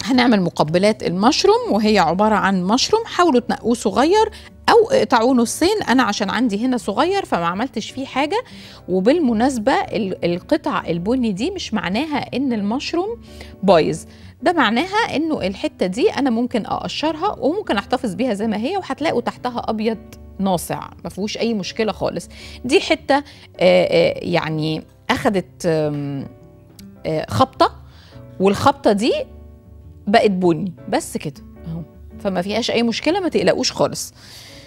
هنعمل مقبلات المشروم وهي عبارة عن مشروم حاولوا تنقوه صغير أو اقطعوه نصين أنا عشان عندي هنا صغير فما عملتش فيه حاجة وبالمناسبة ال- القطع البني دي مش معناها إن المشروم بايظ ده معناها إنه الحتة دي أنا ممكن أقشرها وممكن أحتفظ بيها زي ما هي وهتلاقوا تحتها أبيض ناصع ما فيهوش أي مشكلة خالص دي حتة آه، آه، يعني أخدت آم، آه، خبطة والخبطة دي بقت بني بس كده اهو فما فيهاش اي مشكله ما تقلقوش خالص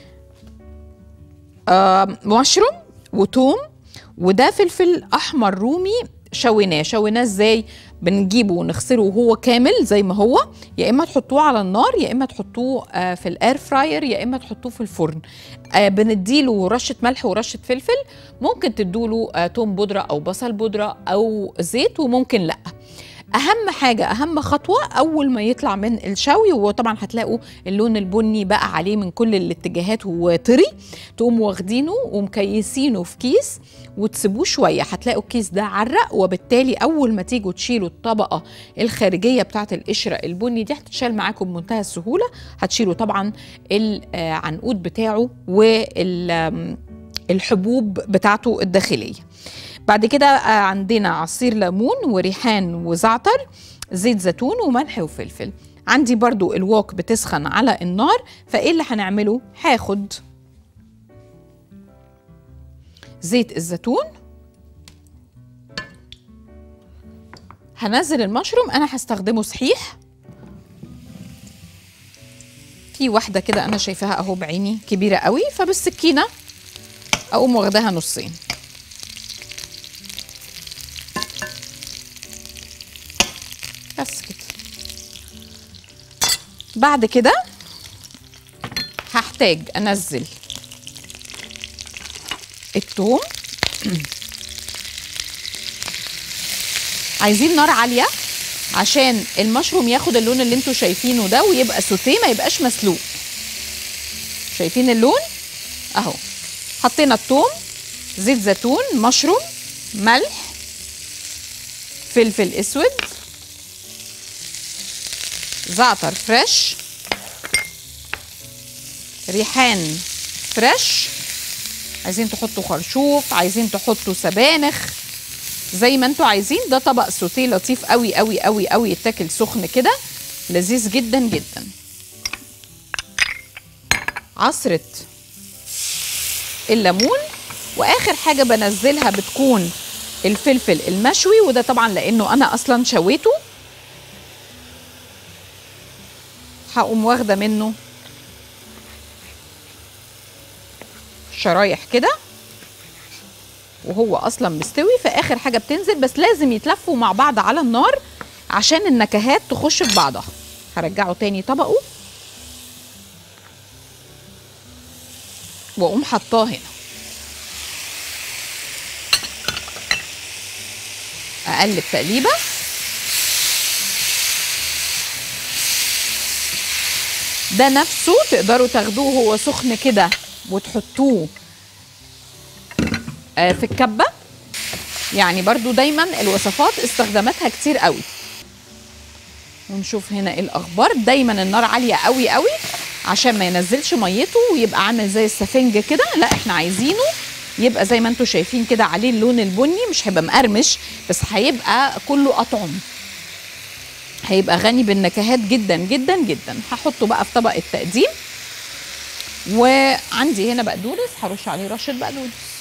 آه مشروم وتوم وده فلفل احمر رومي شويناه شويناه ازاي بنجيبه ونغسله وهو كامل زي ما هو يا اما تحطوه على النار يا اما تحطوه آه في الاير فراير يا اما تحطوه في الفرن آه بنديله رشه ملح ورشه فلفل ممكن تدوله آه توم بودره او بصل بودره او زيت وممكن لا اهم حاجه اهم خطوه اول ما يطلع من الشوي وطبعا هتلاقوا اللون البني بقى عليه من كل الاتجاهات وطري تقوموا واخدينه ومكيسينه في كيس وتسيبوه شويه هتلاقوا الكيس ده عرق وبالتالي اول ما تيجوا تشيلوا الطبقه الخارجيه بتاعه القشره البني دي هتتشال معاكم بمنتهى السهوله هتشيلوا طبعا العنقود بتاعه والحبوب بتاعته الداخليه بعد كده آه، عندنا عصير ليمون وريحان وزعتر زيت زيتون وملح وفلفل عندي برضو الوok بتسخن على النار فايه اللي هنعمله هاخد زيت الزيتون هنزل المشروم انا هستخدمه صحيح في واحده كده انا شايفاها اهو بعيني كبيره قوي فبالسكينه اقوم واخداها نصين بس كده بعد كده هحتاج انزل الثوم عايزين نار عاليه عشان المشروم ياخد اللون اللي انتوا شايفينه ده ويبقى سوتيه ما يبقاش مسلوق شايفين اللون اهو حطينا الثوم زيت زيتون مشروم ملح فلفل اسود زعتر فريش ريحان فريش عايزين تحطوا خرشوف عايزين تحطوا سبانخ زي ما انتوا عايزين ده طبق سوتيه لطيف قوي قوي قوي قوي يتاكل سخن كده لذيذ جدا جدا عصرة الليمون واخر حاجه بنزلها بتكون الفلفل المشوي وده طبعا لانه انا اصلا شويته هقوم واخده منه شرايح كده وهو اصلا مستوي فاخر حاجه بتنزل بس لازم يتلفوا مع بعض على النار عشان النكهات تخش في بعضها هرجعه تاني طبقه واقوم حطاه هنا اقلب تقليبه ده نفسه تقدروا تاخدوه هو سخن كده وتحطوه آه، في الكبه يعني برضو دايما الوصفات استخداماتها كتير قوي ونشوف هنا ايه الاخبار دايما النار عاليه قوي قوي عشان ما ينزلش ميته ويبقى عامل زي السفنج كده لا احنا عايزينه يبقى زي ما انتم شايفين كده عليه اللون البني مش هيبقى مقرمش بس هيبقى كله اطعم هيبقى غني بالنكهات جدا جدا جدا هحطه بقى في طبق التقديم وعندي هنا بقدونس هرش عليه رشه بقدونس